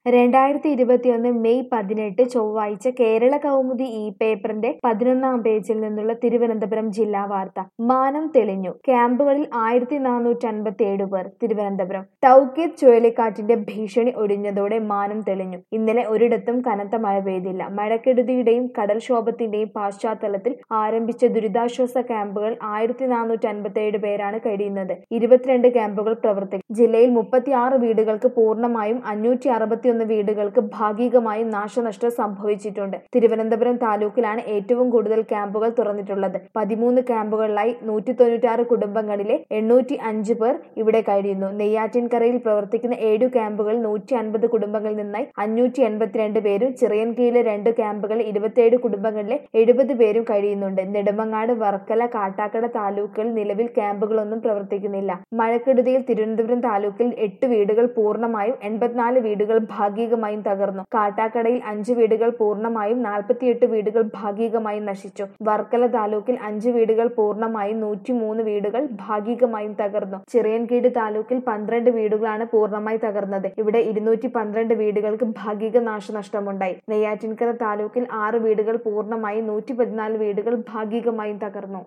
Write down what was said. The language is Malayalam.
രണ്ടായിരത്തി ഇരുപത്തിയൊന്ന് മെയ് പതിനെട്ട് ചൊവ്വാഴ്ച കേരള കൗമുദി ഈ പേപ്പറിന്റെ പതിനൊന്നാം പേജിൽ നിന്നുള്ള തിരുവനന്തപുരം ജില്ലാ വാർത്ത മാനം തെളിഞ്ഞു ക്യാമ്പുകളിൽ ആയിരത്തി നാനൂറ്റി അൻപത്തി ഏഴ് പേർ തിരുവനന്തപുരം തൗക്കീത് ചുഴലിക്കാറ്റിന്റെ ഭീഷണി ഒഴിഞ്ഞതോടെ മാനം തെളിഞ്ഞു ഇന്നലെ ഒരിടത്തും കനത്ത മഴ പെയ്തില്ല മഴക്കെടുതിയുടെയും കടൽക്ഷോഭത്തിന്റെയും പശ്ചാത്തലത്തിൽ ആരംഭിച്ച ദുരിതാശ്വാസ ക്യാമ്പുകൾ ആയിരത്തി നാനൂറ്റി അൻപത്തി ഏഴ് പേരാണ് കഴിയുന്നത് ഇരുപത്തിരണ്ട് ക്യാമ്പുകൾ പ്രവർത്തിക്കും ജില്ലയിൽ മുപ്പത്തിയാറ് വീടുകൾക്ക് പൂർണ്ണമായും അഞ്ഞൂറ്റി അറുപത്തിയൊന്ന് വീടുകൾക്ക് ഭാഗികമായും നാശനഷ്ടം സംഭവിച്ചിട്ടുണ്ട് തിരുവനന്തപുരം താലൂക്കിലാണ് ഏറ്റവും കൂടുതൽ ക്യാമ്പുകൾ തുറന്നിട്ടുള്ളത് പതിമൂന്ന് ക്യാമ്പുകളിലായി നൂറ്റി തൊണ്ണൂറ്റാറ് കുടുംബങ്ങളിലെ എണ്ണൂറ്റി അഞ്ച് പേർ ഇവിടെ കഴിയുന്നു നെയ്യാറ്റിൻകരയിൽ പ്രവർത്തിക്കുന്ന ഏഴു ക്യാമ്പുകളിൽ നൂറ്റി അൻപത് കുടുംബങ്ങളിൽ നിന്നായി അഞ്ഞൂറ്റി എൺപത്തിരണ്ട് പേരും ചിറയൻകീഴിലെ രണ്ട് ക്യാമ്പുകളിൽ ഇരുപത്തിയേഴ് കുടുംബങ്ങളിലെ എഴുപത് പേരും കഴിയുന്നുണ്ട് നെടുമങ്ങാട് വർക്കല കാട്ടാക്കട താലൂക്കുകളിൽ നിലവിൽ ക്യാമ്പുകളൊന്നും പ്രവർത്തിക്കുന്നില്ല മഴക്കെടുതിയിൽ തിരുവനന്തപുരം താലൂക്കിൽ എട്ട് വീടുകൾ പൂർണ്ണമായും എൺപത്തിനാല് വീടുകൾ ഭാഗികമായും തകർന്നു കാട്ടാക്കടയിൽ അഞ്ച് വീടുകൾ പൂർണ്ണമായും നാൽപ്പത്തിയെട്ട് വീടുകൾ ഭാഗികമായും നശിച്ചു വർക്കല താലൂക്കിൽ അഞ്ച് വീടുകൾ പൂർണ്ണമായും നൂറ്റിമൂന്ന് വീടുകൾ ഭാഗികമായും തകർന്നു ചിറയൻകീട് താലൂക്കിൽ പന്ത്രണ്ട് വീടുകളാണ് പൂർണ്ണമായി തകർന്നത് ഇവിടെ ഇരുന്നൂറ്റി പന്ത്രണ്ട് വീടുകൾക്ക് ഭാഗിക നാശനഷ്ടമുണ്ടായി നെയ്യാറ്റിൻകര താലൂക്കിൽ ആറ് വീടുകൾ പൂർണ്ണമായും നൂറ്റി പതിനാല് വീടുകൾ ഭാഗികമായും തകർന്നു